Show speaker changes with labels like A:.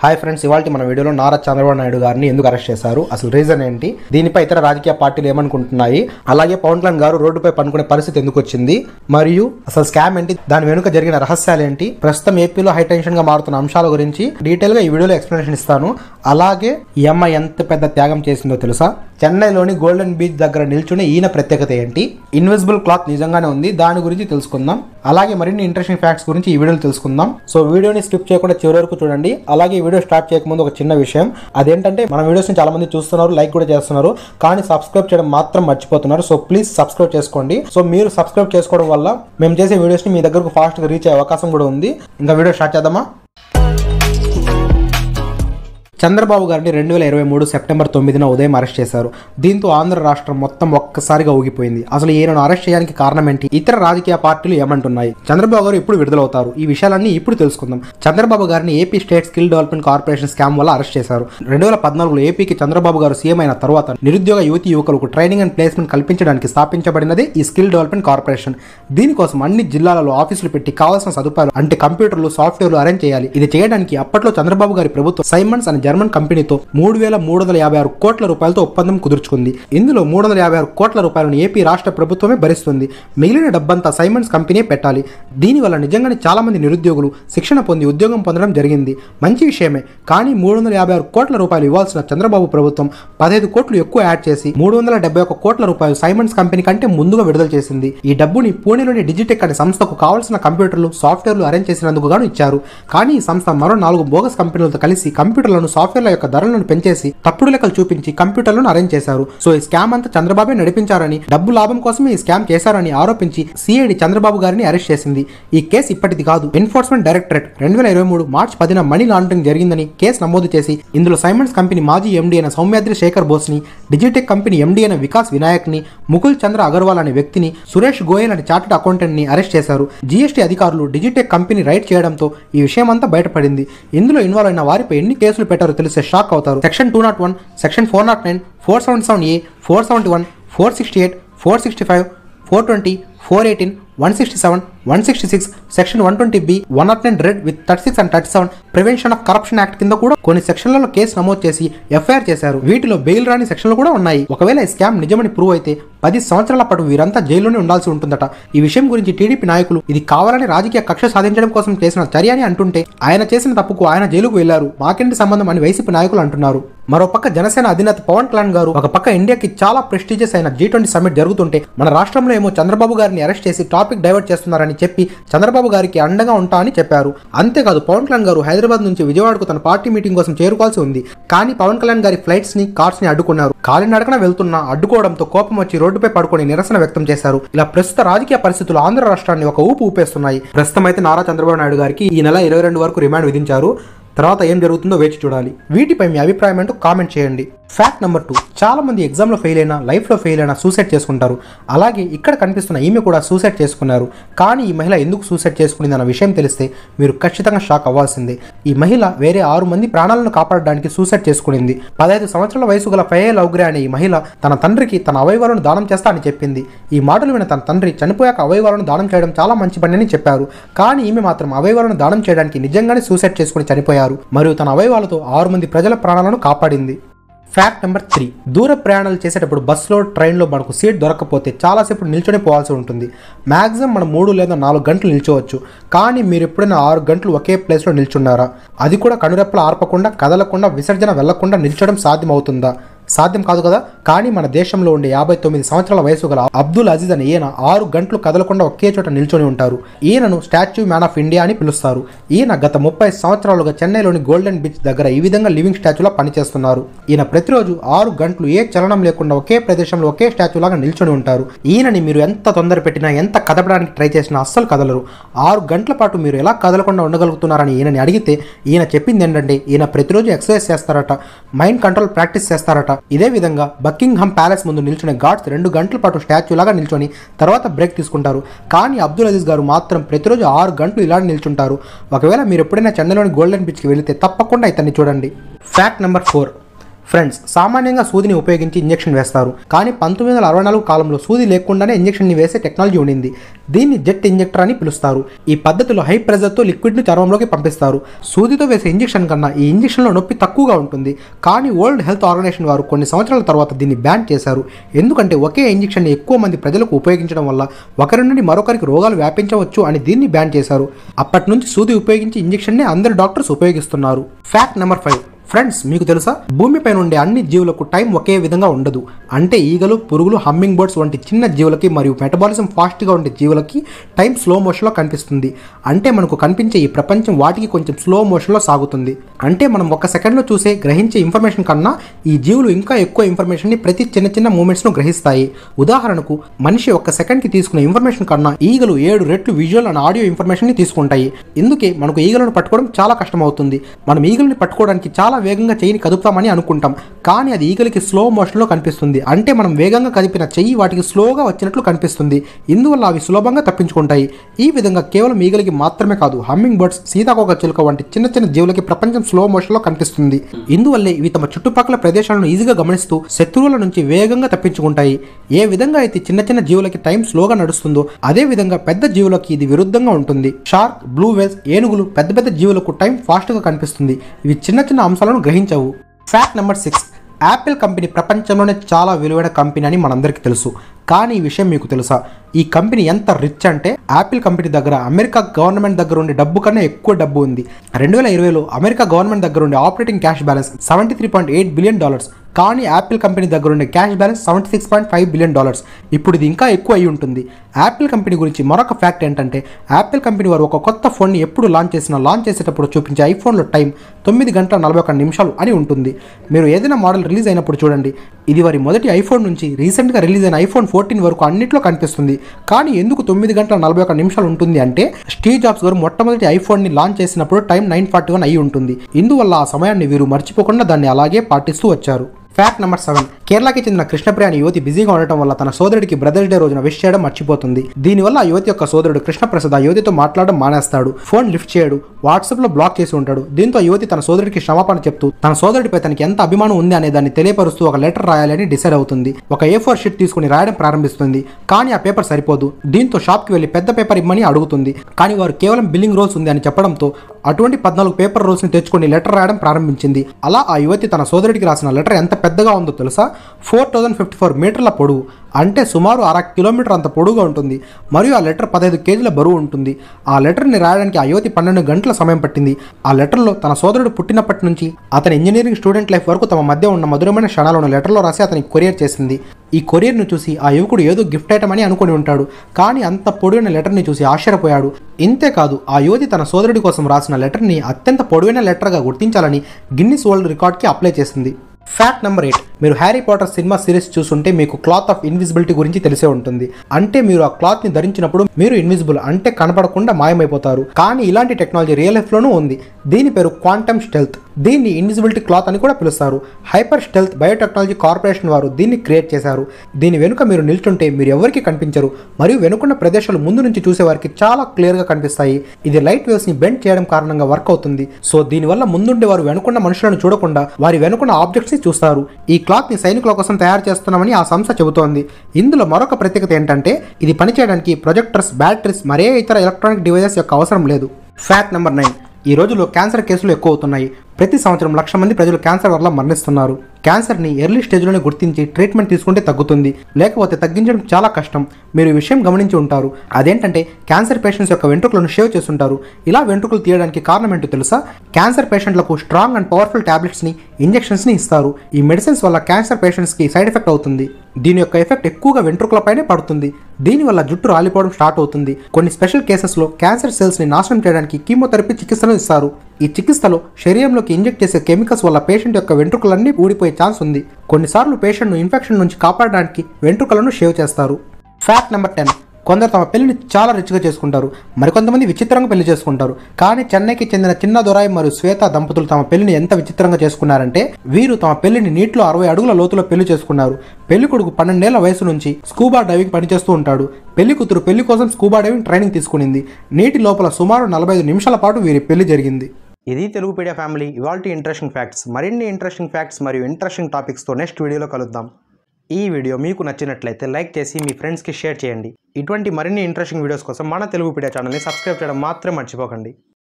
A: hi friends ఇవాళ మన వీడియోలో నారా చంద్రబాబు నాయుడు గారిని ఎందుకు అరెస్ట్ చేశారు అసలు రీజన్ ఏంటి దీనిపై ఇతర రాజకీయ పార్టీలు ఏమనుకుంటున్నాయి అలాగే పవన్ కళ్యాణ్ గారు రోడ్డుపై పనుకునే పరిస్థితి ఎందుకు వచ్చింది మరియు అసలు స్కామ్ ఏంటి దాని వెనుక జరిగిన రహస్యాలు ఏంటి ప్రస్తుతం ఏపీలో హై టెన్షన్ గా మారుతున్న అంశాల గురించి డీటెయిల్ గా ఈ వీడియోలో ఎక్స్ప్లెనేషన్ ఇస్తాను అలాగే ఈ అమ్మాయి ఎంత పెద్ద త్యాగం చేసిందో తెలుసా చెన్నైలోని గోల్డెన్ బీచ్ దగ్గర నిల్చునే ఈయన ప్రత్యేకత ఏంటి ఇన్విజిబుల్ క్లాత్ నిజంగానే ఉంది దాని గురించి తెలుసుకుందాం అలాగే మరిన్ని ఇంట్రెస్టింగ్ ఫ్యాక్ట్స్ గురించి ఈ వీడియోలో తెలుసుకుందాం సో వీడియోని స్కిప్ చేయకుండా చివరి వరకు చూడండి అలాగే ఈ వీడియో స్టార్ట్ చేయకముందు ఒక చిన్న విషయం అదేంటంటే మన వీడియోస్ చాలా మంది చూస్తున్నారు లైక్ కూడా చేస్తున్నారు కానీ సబ్స్క్రైబ్ చేయడం మాత్రం మర్చిపోతున్నారు సో ప్లీజ్ సబ్స్క్రైబ్ చేసుకోండి సో మీరు సబ్స్క్రైబ్ చేసుకోవడం వల్ల మేము చేసే వీడియోస్ని మీ దగ్గరకు ఫాస్ట్గా రీచ్ అయ్యే అవకాశం కూడా ఉంది ఇంకా వీడియో స్టార్ట్ చేద్దామా చంద్రబాబు గారిని రెండు వేల ఇరవై మూడు సెప్టెంబర్ తొమ్మిదిన ఉదయం అరెస్ట్ చేశారు దీంతో ఆంధ్ర రాష్ట్రం మొత్తం ఒక్కసారిగా ఊగిపోయింది అసలు ఈయనను అరెస్ట్ చేయడానికి కారణం ఏంటి ఇతర రాజకీయ పార్టీలు ఏమంటున్నాయి చంద్రబాబు గారు ఇప్పుడు విడుదలవుతారు ఈ విషయాలన్నీ ఇప్పుడు తెలుసుకుందాం చంద్రబాబు గారిని AP state skill development corporation scam వల్ల అరెస్ట్ చేశారు రెండు వేల పద్నాలుగులో ఏపీకి చంద్రబాబు గారు సీఎం అయిన తర్వాత నిరుద్యోగ యువతి యువకులకు ట్రైనింగ్ అండ్ ప్లేస్మెంట్ కల్పించడానికి స్థాపించబడినది ఈ స్కిల్ డెవలప్మెంట్ కార్పొరేషన్ దీనికోసం అన్ని జిల్లాలలో ఆఫీసులు పెట్టి కావాల్సిన సదుపాయాలు అంటే కంప్యూటర్లు సాఫ్ట్వేర్లు అరేంజ్ చేయాలి ఇది చేయడానికి అప్పట్లో చంద్రబాబు గారి ప్రభుత్వం సైమన్స్ అనే జర్మన్ కంపెనీతో మూడు వేల మూడు వందల యాభై ఆరు కోట్ల రూపాయలతో ఒప్పందం కుదుర్చుకుంది ఇందులో మూడు వందల యాభై ఆరు కోట్ల రూపాయలను ఏపీ రాష్ట్ర ప్రభుత్వమే భరిస్తుంది మిగిలిన డబ్బంతా సైమన్స్ కంపెనీ పెట్టాలి దీనివల్ల నిజంగానే చాలా మంది నిరుద్యోగులు శిక్షణ పొంది ఉద్యోగం పొందడం జరిగింది మంచి విషయమే కానీ మూడు వందల యాభై ఆరు కోట్ల రూపాయలు ఇవ్వాల్సిన చంద్రబాబు ప్రభుత్వం పదహైదు కోట్లు ఎక్కువ యాడ్ చేసి మూడు వందల డెబ్బై ఒక కోట్ల రూపాయలు సైమన్స్ కంపెనీ కంటే ముందుగా విడుదల చేసింది ఈ డబ్బుని పూణేలోని డిజిటెక్ అనే సంస్థకు కావాల్సిన కంప్యూటర్లు సాఫ్ట్వేర్లు అరేంజ్ చేసినందుకు గాను ఇచ్చారు కానీ ఈ సంస్థ మరో నాలుగు బోగస్ కంపెనీలతో కలిసి కంప్యూటర్లను సాఫ్ట్వేర్ల యొక్క ధరలను పెంచేసి తప్పుడు లెక్కలు చూపించి కంప్యూటర్లను అరేంజ్ చేశారు సో ఈ స్కామ్ అంతా చంద్రబాబే నడిపించారని డబ్బు లాభం కోసమే ఈ స్కామ్ చేశారని ఆరోపించి సిఐడి చంద్రబాబు గారిని అరెస్ట్ చేసింది ఈ కేసు ఇప్పటిది కాదు ఎన్ఫోర్స్మెంట్ డైరెక్టరేట్ రెండు వేల ఇరవై మూడు మార్చ్ పదిన మనీ లాండరింగ్ జరిగిందని కేసు నమోదు చేసి ఇందులో సైమన్స్ కంపెనీ మాజీ ఎండీ అయిన సౌమ్యాద్రి శేఖర్ బోస్ని డిజిటెక్ కంపెనీ ఎండీ అయిన వికాస్ వినాయక్ని ముకుల్ చంద్ర అగర్వాల్ అనే వ్యక్తిని సురేష్ గోయల్ అనే చార్టెడ్ అకౌంటెంట్ని అరెస్ట్ చేశారు జీఎస్టీ అధికారులు డిజిటెక్ కంపెనీ రైడ్ చేయడంతో ఈ విషయం అంతా బయటపడింది ఇందులో ఇన్వాల్వ్ అయిన వారిపై ఎన్ని కేసులు పెట్టారో తెలిసే షాక్ అవుతారు section two not one section four not nine four seventy seven A four seventy one four sixty eight four sixty five four twenty four eighteen one sixty seven one sixty six section one twenty B one not nine read with thirty six and thirty seven prevention of corruption act కింద కూడా కొన్ని సెక్షన్లలో case నమోదు చేసి FIR చేశారు వీటిలో bail రాని సెక్షన్లు కూడా ఉన్నాయి ఒకవేళ ఈ స్కామ్ నిజమని ప్రూవ్ అయితే పది సంవత్సరాల పాటు వీరంతా జైల్లోనే ఉండాల్సి ఉంటుందట ఈ విషయం గురించి టీడీపీ నాయకులు ఇది కావాలని రాజకీయ కక్ష సాధించడం కోసం చేసిన చర్య అని అంటుంటే ఆయన చేసిన తప్పుకు ఆయన జైలుకు వెళ్లారు మాకేంటి సంబంధం అని వైసీపీ నాయకులు అంటున్నారు మరోపక్క జనసేన అధినేత పవన్ కళ్యాణ్ గారు ఒక పక్క ఇండియాకి చాలా ప్రెస్టీజియస్ అయిన జీ ట్వంటీ సమ్మిట్ జరుగుతుంటే మన రాష్ట్రంలో ఏమో చంద్రబాబు గారిని అరెస్ట్ చేసి టాపిక్ డైవర్ట్ చేస్తున్నారని చెప్పి చంద్రబాబు గారికి అండగా ఉంటా అని చెప్పారు అంతేకాదు పవన్ కళ్యాణ్ గారు హైదరాబాద్ నుంచి విజయవాడకు తన పార్టీ మీటింగ్ కోసం చేరుకోవాల్సి ఉంది కానీ పవన్ కళ్యాణ్ గారి ఫ్లైట్స్ ని కార్స్ ని అడ్డుకున్నారు కాలినడకన వెళ్తున్నా అడ్డుకోవడంతో కోపం వచ్చి రోడ్డుపై పడుకొని నిరసన వ్యక్తం చేశారు ఇలా ప్రస్తుత రాజకీయ పరిస్థితులు ఆంధ్ర రాష్ట్రాన్ని ఒక ఊపు ఊపేస్తున్నాయి ప్రస్తుతం అయితే నారా చంద్రబాబు నాయుడు గారికి ఈ నెల ఇరవై రెండు వరకు రిమాండ్ విధించారు తర్వాత ఏం జరుగుతుందో వేచి చూడాలి వీటిపై మీ అభిప్రాయం ఏంటో కామెంట్ చేయండి ఫ్యాక్ట్ నెంబర్ టూ చాలా మంది ఎగ్జామ్లో ఫెయిల్ అయినా లైఫ్లో ఫెయిల్ అయినా సూసైడ్ చేసుకుంటారు అలాగే ఇక్కడ కనిపిస్తున్న ఈమె కూడా సూసైడ్ చేసుకున్నారు కానీ ఈ మహిళ ఎందుకు సూసైడ్ చేసుకునింది అన్న విషయం తెలిస్తే మీరు ఖచ్చితంగా షాక్ అవ్వాల్సిందే ఈ మహిళ వేరే ఆరు మంది ప్రాణాలను కాపాడడానికి సూసైడ్ చేసుకునింది పదహైదు సంవత్సరాల వయసు గల ఫయే లౌగ్రే అనే ఈ మహిళ తన తండ్రికి తన అవయవాలను దానం చేస్తా అని చెప్పింది ఈ మాటలు విన తన తండ్రి చనిపోయాక అవయవాలను దానం చేయడం చాలా మంచి పని అని చెప్పారు కానీ ఈమె మాత్రం అవయవాలను దానం చేయడానికి నిజంగానే సూసైడ్ చేసుకుని చనిపోయారు మరియు తన అవయవాలతో ఆరు మంది ప్రజల ప్రాణాలను కాపాడింది ఫ్యాక్ట్ నెంబర్ త్రీ దూర ప్రయాణాలు చేసేటప్పుడు బస్సులో ట్రైన్లో మనకు సీట్ దొరకకపోతే చాలాసేపు నిల్చొని పోవాల్సి ఉంటుంది మ్యాక్సిమం మనం మూడు లేదా నాలుగు గంటలు నిల్చోవచ్చు కానీ మీరు ఎప్పుడైనా ఆరు గంటలు ఒకే ప్లేస్లో నిల్చున్నారా అది కూడా కనురెప్పలు ఆర్పకుండా కదలకుండా విసర్జన వెళ్లకుండా నిల్చడం సాధ్యమవుతుందా సాధ్యం కాదు కదా కానీ మన దేశంలో ఉండే యాభై తొమ్మిది సంవత్సరాల వయసు గల అబ్దుల్ అజీజ్ అనే ఈయన ఆరు గంటలు కదలకుండా ఒకే చోట నిల్చొని ఉంటారు ఈయనను స్టాచ్యూ మ్యాన్ ఆఫ్ ఇండియా అని పిలుస్తారు ఈయన గత ముప్పై సంవత్సరాలుగా చెన్నైలోని గోల్డెన్ బీచ్ దగ్గర ఈ విధంగా లివింగ్ స్టాచ్యూలా పనిచేస్తున్నారు ఈయన ప్రతిరోజు ఆరు గంటలు ఏ చలనం లేకుండా ఒకే ప్రదేశంలో ఒకే స్టాచ్యూ లాగా నిల్చొని ఉంటారు ఈయనని మీరు ఎంత తొందర పెట్టినా ఎంత కదపడానికి ట్రై చేసినా అస్సలు కదలరు ఆరు గంటల పాటు మీరు ఎలా కదలకుండా ఉండగలుగుతున్నారని ఈయనని అడిగితే ఈయన చెప్పింది ఏంటంటే ఈయన ప్రతిరోజు ఎక్సర్సైజ్ చేస్తారట మైండ్ కంట్రోల్ ప్రాక్టీస్ చేస్తారట ఇదే విధంగా బకింగ్హామ్ ప్యాలెస్ ముందు నిల్చునే గాడ్స్ రెండు గంటల పాటు స్టాచ్యూ లాగా నిల్చొని తర్వాత బ్రేక్ తీసుకుంటారు కానీ అబ్దుల్ అజీజ్ గారు మాత్రం ప్రతిరోజు ఆరు గంటలు ఇలానే నిల్చుంటారు ఒకవేళ మీరు ఎప్పుడైనా చెన్నైలోని గోల్డెన్ బీచ్కి వెళితే తప్పకుండా ఇతన్ని చూడండి ఫ్యాక్ట్ నెంబర్ ఫోర్ ఫ్రెండ్స్ సామాన్యంగా సూదిని ఉపయోగించి ఇంజెక్షన్ వేస్తారు కానీ పంతొమ్మిది వందల అరవై నాలుగు కాలంలో సూది లేకుండానే ఇంజెక్షన్ని వేసే టెక్నాలజీ ఉండింది దీన్ని జెట్ ఇంజెక్టర్ అని పిలుస్తారు ఈ పద్ధతిలో హై ప్రెజర్తో లిక్విడ్ను చర్మంలోకి పంపిస్తారు సూదితో వేసే ఇంజెక్షన్ కన్నా ఈ ఇంజెక్షన్లో నొప్పి తక్కువగా ఉంటుంది కానీ వరల్డ్ హెల్త్ ఆర్గనైజేషన్ వారు కొన్ని సంవత్సరాల తర్వాత దీన్ని బ్యాన్ చేశారు ఎందుకంటే ఒకే ఇంజెక్షన్ ఎక్కువ మంది ప్రజలకు ఉపయోగించడం వల్ల ఒకరి నుండి మరొకరికి రోగాలు వ్యాపించవచ్చు అని దీన్ని బ్యాన్ చేశారు అప్పటి నుంచి సూది ఉపయోగించి ఇంజెక్షన్ని అందరు డాక్టర్స్ ఉపయోగిస్తున్నారు ఫ్యాక్ట్ నెంబర్ ఫైవ్ ఫ్రెండ్స్ మీకు తెలుసా భూమిపై ఉండే అన్ని జీవులకు టైం ఒకే విధంగా ఉండదు అంటే ఈగలు పురుగులు హమ్మింగ్ బర్డ్స్ వంటి చిన్న జీవులకి మరియు మెటబాలిజం ఫాస్ట్గా ఉండే జీవులకి టైం స్లో మోషన్లో కనిపిస్తుంది అంటే మనకు కనిపించే ఈ ప్రపంచం వాటికి కొంచెం స్లో మోషన్లో సాగుతుంది అంటే మనం ఒక సెకండ్లో చూసే గ్రహించే ఇన్ఫర్మేషన్ కన్నా ఈ జీవులు ఇంకా ఎక్కువ ఇన్ఫర్మేషన్ని ప్రతి చిన్న చిన్న మూమెంట్స్ను గ్రహిస్తాయి ఉదాహరణకు మనిషి ఒక సెకండ్కి తీసుకునే ఇన్ఫర్మేషన్ కన్నా ఈగలు ఏడు రెట్లు విజువల్ అండ్ ఆడియో ఇన్ఫర్మేషన్ని తీసుకుంటాయి ఇందుకే మనకు ఈగలను పట్టుకోవడం చాలా కష్టమవుతుంది మనం ఈగల్ని పట్టుకోవడానికి చాలా వేగంగా చెయ్యిని కదుపుతామని అనుకుంటాం కానీ అది ఈగలకి స్లో మోషన్లో కనిపిస్తుంది అంటే మనం వేగంగా కదిపిన చెయ్యి వాటికి స్లోగా వచ్చినట్లు కనిపిస్తుంది ఇందువల్ల అవి సులభంగా తప్పించుకుంటాయి ఈ విధంగా కేవలం ఈగలకి మాత్రమే కాదు హమ్మింగ్ బర్డ్స్ సీతాకోక చిలుక వంటి చిన్న చిన్న జీవులకి ప్రపంచం స్లో మోషన్లో కనిపిస్తుంది ఇందువల్లే ఇవి తమ చుట్టుపక్కల ప్రదేశాలను ఈజీగా గమనిస్తూ శత్రువుల నుంచి వేగంగా తప్పించుకుంటాయి ఏ విధంగా అయితే చిన్న చిన్న జీవులకి టైం స్లోగా నడుస్తుందో అదే విధంగా పెద్ద జీవులకి ఇది విరుద్ధంగా ఉంటుంది షార్క్ బ్లూ వేల్స్ ఏనుగులు పెద్ద పెద్ద జీవులకు టైం ఫాస్ట్గా కనిపిస్తుంది ఇవి చిన్న చిన్న అంశాలను గ్రహించవు fact number six Apple company ప్రపంచంలోనే చాలా విలువైన కంపెనీ అని మనందరికీ తెలుసు కానీ ఈ విషయం మీకు తెలుసా ఈ కంపెనీ ఎంత రిచ్ అంటే యాపిల్ కంపెనీ దగ్గర అమెరికా గవర్నమెంట్ దగ్గర ఉండే డబ్బు కన్నా ఎక్కువ డబ్బు ఉంది రెండు వేల ఇరవైలో అమెరికా గవర్నమెంట్ దగ్గర ఉండే operating cash balance seventy three point eight billion dollars కానీ యాపిల్ కంపెనీ దగ్గర ఉండే cash balance seventy six point five billion dollars ఇప్పుడు ఇది ఇంకా ఎక్కువ అయి ఉంటుంది యాపిల్ కంపెనీ గురించి మరొక ఫ్యాక్ట్ ఏంటంటే యాపిల్ కంపెనీ వారు ఒక కొత్త ఫోన్ని ఎప్పుడు లాంచ్ చేసినా లాంచ్ చేసేటప్పుడు చూపించే ఐఫోన్లో టైం తొమ్మిది గంటల నలభై ఒక్క నిమిషాలు అని ఉంటుంది మీరు ఏదైనా మోడల్ రిలీజ్ అయినప్పుడు చూడండి ఇది వారి మొదటి ఐఫోన్ నుంచి రీసెంట్గా రిలీజ్ అయిన ఐఫోన్ ఫోర్టీన్ వరకు అన్నిట్లో కనిపిస్తుంది కానీ ఎందుకు తొమ్మిది గంటల నలభై ఒక్క నిమిషాలు ఉంటుంది అంటే స్టీవ్ జాబ్స్ గారు మొట్టమొదటి ఐఫోన్ని లాంచ్ చేసినప్పుడు టైం నైన్ ఫార్టీ వన్ అయి ఉంటుంది ఇందువల్ల ఆ సమయాన్ని వీరు మర్చిపోకుండా దాన్ని అలాగే పాటిస్తూ వచ్చారు ఫ్యాక్ట్ నెంబర్ సెవెన్ కేరళకి చెందిన కృష్ణప్రియ అనే యువతి బిజీగా ఉండటం వల్ల తన సోదరుడికి బ్రదర్స్ డే రోజున విష్ చేయడం మర్చిపోతుంది దీనివల్ల ఆ యువతి యొక్క సోదరుడు కృష్ణప్రసాద్ ఆ యువతితో మాట్లాడడం మానేస్తాడు ఫోన్ లిఫ్ట్ చేయడు వాట్సాప్ లో బ్లాక్ చేసి ఉంటాడు దీంతో ఆ యువతి తన సోదరుడికి క్షమాపణ చెప్తూ తన సోదరుడిపై తనకి ఎంత అభిమానం ఉంది అనే దాన్ని తెలియపరుస్తూ ఒక లెటర్ రాయాలని డిసైడ్ అవుతుంది ఒక ఏ ఫోర్ షీట్ తీసుకుని రాయడం ప్రారంభిస్తుంది కానీ ఆ పేపర్ సరిపోదు దీంతో షాప్కి వెళ్ళి పెద్ద పేపర్ ఇమ్మని అడుగుతుంది కానీ వారు కేవలం బిల్లింగ్ రోల్స్ ఉంది అని చెప్పడంతో అటువంటి పద్నాలుగు పేపర్ రోల్స్ని తెచ్చుకొని లెటర్ రాయడం ప్రారంభించింది అలా ఆ యువతి తన సోదరుడికి రాసిన లెటర్ ఎంత పెద్దగా ఉందో తెలుసా ఫోర్ థౌజండ్ ఫిఫ్టీ ఫోర్ మీటర్ల పొడవు అంటే సుమారు అర కిలోమీటర్ అంత పొడవుగా ఉంటుంది మరియు ఆ లెటర్ పదహైదు కేజీల బరువు ఉంటుంది ఆ లెటర్ని రాయడానికి ఆ యువతి పన్నెండు గంటల సమయం పట్టింది ఆ లెటర్లో తన సోదరుడు పుట్టినప్పటి నుంచి అతని ఇంజనీరింగ్ స్టూడెంట్ లైఫ్ వరకు తమ మధ్య ఉన్న మధురమైన క్షణాలను లెటర్లో రాసి అతనికి కొరియర్ చేసింది ఈ కొరియర్ను చూసి ఆ యువకుడు ఏదో గిఫ్ట్ ఐటమ్ అని అనుకుని ఉంటాడు కానీ అంత పొడవైన లెటర్ని చూసి ఆశ్చర్యపోయాడు ఇంతేకాదు ఆ యువతి తన సోదరుడి కోసం రాసిన లెటర్ని అత్యంత పొడవైన లెటర్గా గుర్తించాలని గిన్నిస్ వరల్డ్ రికార్డ్కి అప్లై చేసింది ఫ్యాక్ట్ నెంబర్ ఎయిట్ మీరు హ్యారీ పాటర్ సినిమా సిరీస్ చూస్తుంటే మీకు క్లాత్ ఆఫ్ ఇన్విజిబిలిటీ గురించి తెలిసే ఉంటుంది అంటే మీరు ఆ క్లాత్ ని ధరించినప్పుడు మీరు ఇన్విజిబుల్ అంటే కనపడకుండా మాయమైపోతారు కానీ ఇలాంటి టెక్నాలజీ రియల్ లైఫ్ లోనూ ఉంది దీని పేరు క్వాంటమ్ స్టెల్త్ దీన్ని ఇన్విజిబిలిటీ క్లాత్ అని కూడా పిలుస్తారు హైపర్ స్టెల్త్ బయోటెక్నాలజీ కార్పొరేషన్ వారు దీన్ని క్రియేట్ చేశారు దీని వెనుక మీరు నిల్చుంటే మీరు ఎవరికి కనిపించరు మరియు వెనుకున్న ప్రదేశాలు ముందు నుంచి చూసే వారికి చాలా క్లియర్ గా కనిపిస్తాయి ఇది లైట్ వేవ్స్ ని బెండ్ చేయడం కారణంగా వర్క్ అవుతుంది సో దీనివల్ల ముందుండే వారు వెనుకున్న మనుషులను చూడకుండా వారి వెనుకున్న ఆబ్జెక్ట్స్ ని చూస్తారు ఈ క్లాత్ ని సైనికుల కోసం తయారు చేస్తున్నామని ఆ సంస్థ చెబుతోంది ఇందులో మరొక ప్రత్యేకత ఏంటంటే ఇది పనిచేయడానికి ప్రొజెక్టర్స్ బ్యాటరీస్ మరే ఇతర ఎలక్ట్రానిక్ డివైజెస్ యొక్క అవసరం లేదు ఫ్యాక్ట్ నెంబర్ నైన్ ఈ రోజుల్లో క్యాన్సర్ కేసులు ఎక్కువ అవుతున్నాయి ప్రతి సంవత్సరం లక్ష మంది ప్రజలు క్యాన్సర్ వల్ల మరణిస్తున్నారు క్యాన్సర్ని ఎర్లీ స్టేజ్లోనే గుర్తించి ట్రీట్మెంట్ తీసుకుంటే తగ్గుతుంది లేకపోతే తగ్గించడం చాలా కష్టం మీరు ఈ విషయం గమనించి ఉంటారు అదేంటంటే క్యాన్సర్ పేషెంట్స్ యొక్క వెంట్రుకలను షేవ్ చేస్తుంటారు ఇలా వెంట్రుకలు తీయడానికి కారణం ఏంటో తెలుసా క్యాన్సర్ పేషెంట్లకు స్ట్రాంగ్ అండ్ పవర్ఫుల్ టాబ్లెట్స్ని ఇంజెక్షన్స్ని ఇస్తారు ఈ మెడిసిన్స్ వల్ల క్యాన్సర్ పేషెంట్స్కి సైడ్ ఎఫెక్ట్ అవుతుంది దీని యొక్క ఎఫెక్ట్ ఎక్కువగా వెంట్రుకలపైనే పడుతుంది దీనివల్ల జుట్టు రాలిపోవడం స్టార్ట్ అవుతుంది కొన్ని స్పెషల్ కేసెస్లో క్యాన్సర్ సెల్స్ని నాశనం చేయడానికి కీమోథెరపీ చికిత్సను ఇస్తారు ఈ చికిత్సలో శరీరంలోకి ఇంజెక్ట్ చేసే కెమికల్స్ వల్ల పేషెంట్ యొక్క వెంట్రుకలన్నీ ఊడిపోయే ఛాన్స్ ఉంది కొన్నిసార్లు పేషెంట్ను ఇన్ఫెక్షన్ నుంచి కాపాడడానికి వెంట్రుకలను షేవ్ చేస్తారు ఫ్యాక్ట్ నెంబర్ టెన్ కొందరు తమ పెళ్లిని చాలా రిచ్గా చేసుకుంటారు మరికొంతమంది విచిత్రంగా పెళ్లి చేసుకుంటారు కానీ చెన్నైకి చెందిన చిన్న దొరాయి మరియు శ్వేత దంపతులు తమ పెళ్లిని ఎంత విచిత్రంగా చేసుకున్నారంటే వీరు తమ పెళ్లిని నీటిలో అరవై అడుగుల లోతులో పెళ్లి చేసుకున్నారు పెళ్లి కొడుకు పన్నెండేళ్ల వయసు నుంచి స్కూబా డైవింగ్ పనిచేస్తూ ఉంటాడు పెళ్లి కూతురు పెళ్లి కోసం స్కూబా డైవింగ్ ట్రైనింగ్ తీసుకునింది నీటి లోపల సుమారు నలభై ఐదు నిమిషాల పాటు వీరి పెళ్లి జరిగింది ఇది తెలుగు పీడియా ఫ్యామిలీ ఇవాళ ఇంట్రెస్టింగ్ ఫ్యాక్ట్స్ మరిన్ని ఇంట్రెస్టింగ్ ఫ్యాక్ట్స్ మరియు ఇంట్రెస్టింగ్ టాపిక్స్తో నెక్స్ట్ వీడియోలో కలుద్దాం ఈ వీడియో మీకు నచ్చినట్లయితే లైక్ చేసి మీ ఫ్రెండ్స్కి షేర్ చేయండి ఇటువంటి మరిన్ని ఇంట్రెస్టింగ్ వీడియోస్ కోసం మన తెలుగు పీడియా ఛానల్ని సబ్స్క్రైబ్ చేయడం మాత్రం మర్చిపోకండి